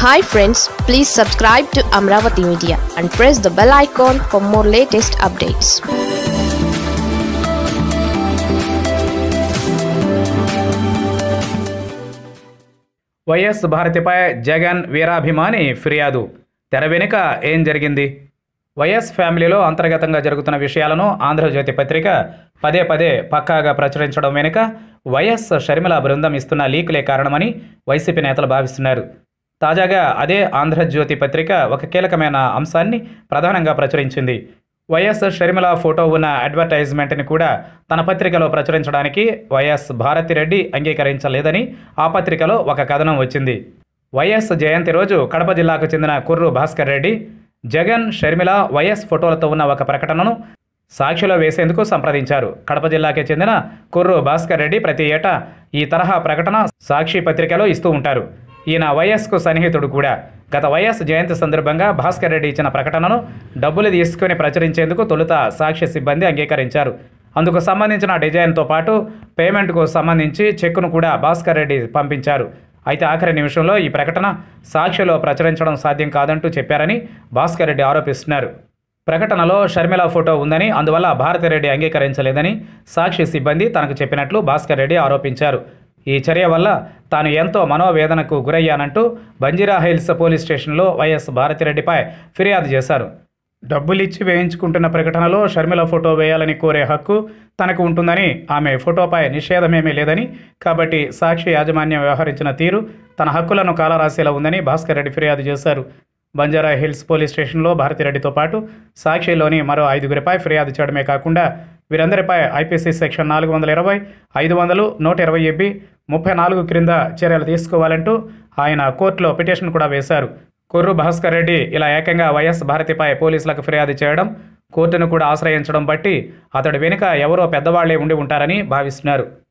hi friends please subscribe to Amaravati media and press the bell icon for more latest updates YS భారతిపై జగన్ వీరాభిమాని ఫిర్యాదు తెర వెనుక ఏం జరిగింది వైఎస్ ఫ్యామిలీలో అంతర్గతంగా జరుగుతున్న విషయాలను ఆంధ్రజ్యోతి పత్రిక పదే పదే పక్కాగా ప్రచురించడం వెనుక వైఎస్ షర్మిల బృందం ఇస్తున్న లీకులే కారణమని వైసీపీ నేతలు భావిస్తున్నారు తాజాగా అదే ఆంధ్రజ్యోతి పత్రిక ఒక కీలకమైన అంశాన్ని ప్రధానంగా ప్రచురించింది వైఎస్ షర్మిల ఫోటో ఉన్న అడ్వర్టైజ్మెంట్ని కూడా తన పత్రికలో ప్రచురించడానికి వైఎస్ భారతిరెడ్డి అంగీకరించలేదని ఆ పత్రికలో ఒక కథనం వచ్చింది వైఎస్ జయంతి రోజు కడప జిల్లాకు చెందిన కుర్రు భాస్కర్ రెడ్డి జగన్ షర్మిల వైఎస్ ఫోటోలతో ఉన్న ఒక ప్రకటనను సాక్షిలో వేసేందుకు సంప్రదించారు కడప జిల్లాకే చెందిన కుర్రు భాస్కర్ రెడ్డి ప్రతి ఏటా ఈ తరహా ప్రకటన సాక్షి పత్రికలో ఇస్తూ ఉంటారు ఈయన వైఎస్కు సన్నిహితుడు కూడా గత వైఎస్ జయంతి సందర్భంగా భాస్కర్ రెడ్డి ఇచ్చిన ప్రకటనను డబ్బులు తీసుకుని ప్రచురించేందుకు తొలుత సాక్షి సిబ్బంది అంగీకరించారు అందుకు సంబంధించిన డిజైన్తో పాటు పేమెంట్కు సంబంధించి చెక్కును కూడా భాస్కర్ రెడ్డి పంపించారు అయితే ఆఖరి నిమిషంలో ఈ ప్రకటన సాక్షిలో ప్రచురించడం సాధ్యం కాదంటూ చెప్పారని భాస్కర్ రెడ్డి ఆరోపిస్తున్నారు ప్రకటనలో షర్మిల ఫోటో ఉందని అందువల్ల భారతిరెడ్డి అంగీకరించలేదని సాక్షి సిబ్బంది తనకు చెప్పినట్లు భాస్కర్ రెడ్డి ఆరోపించారు ఈ చర్య వల్ల తాను ఎంతో మనోవేదనకు గురయ్యానంటూ బంజీరా హిల్స్ పోలీస్ స్టేషన్లో వైఎస్ భారతిరెడ్డిపై ఫిర్యాదు చేశారు డబ్బులిచ్చి వేయించుకుంటున్న ప్రకటనలో షర్మిల ఫోటో వేయాలని కోరే హక్కు తనకు ఉంటుందని ఆమె ఫోటోపై నిషేధమేమీ లేదని కాబట్టి సాక్షి యాజమాన్యం వ్యవహరించిన తీరు తన హక్కులను కాలరాసేలా ఉందని భాస్కర్ రెడ్డి ఫిర్యాదు చేశారు బంజారా హిల్స్ పోలీస్ స్టేషన్లో భారతిరెడ్డితో పాటు సాక్షిలోని మరో ఐదుగురిపై ఫిర్యాదు చేయడమే కాకుండా వీరందరిపై ఐపీసీ సెక్షన్ నాలుగు వందల ఇరవై ఐదు వందలు నూట ఇరవై ఎబ్బి ముప్పై నాలుగు క్రింద చర్యలు తీసుకోవాలంటూ ఆయన కోర్టులో పిటిషన్ కూడా వేశారు కొర్రు భాస్కర్ రెడ్డి ఇలా ఏకంగా వైఎస్ భారతిపై పోలీసులకు ఫిర్యాదు చేయడం కోర్టును కూడా ఆశ్రయించడం బట్టి అతడి వెనుక ఎవరో పెద్దవాళ్లే ఉండి ఉంటారని భావిస్తున్నారు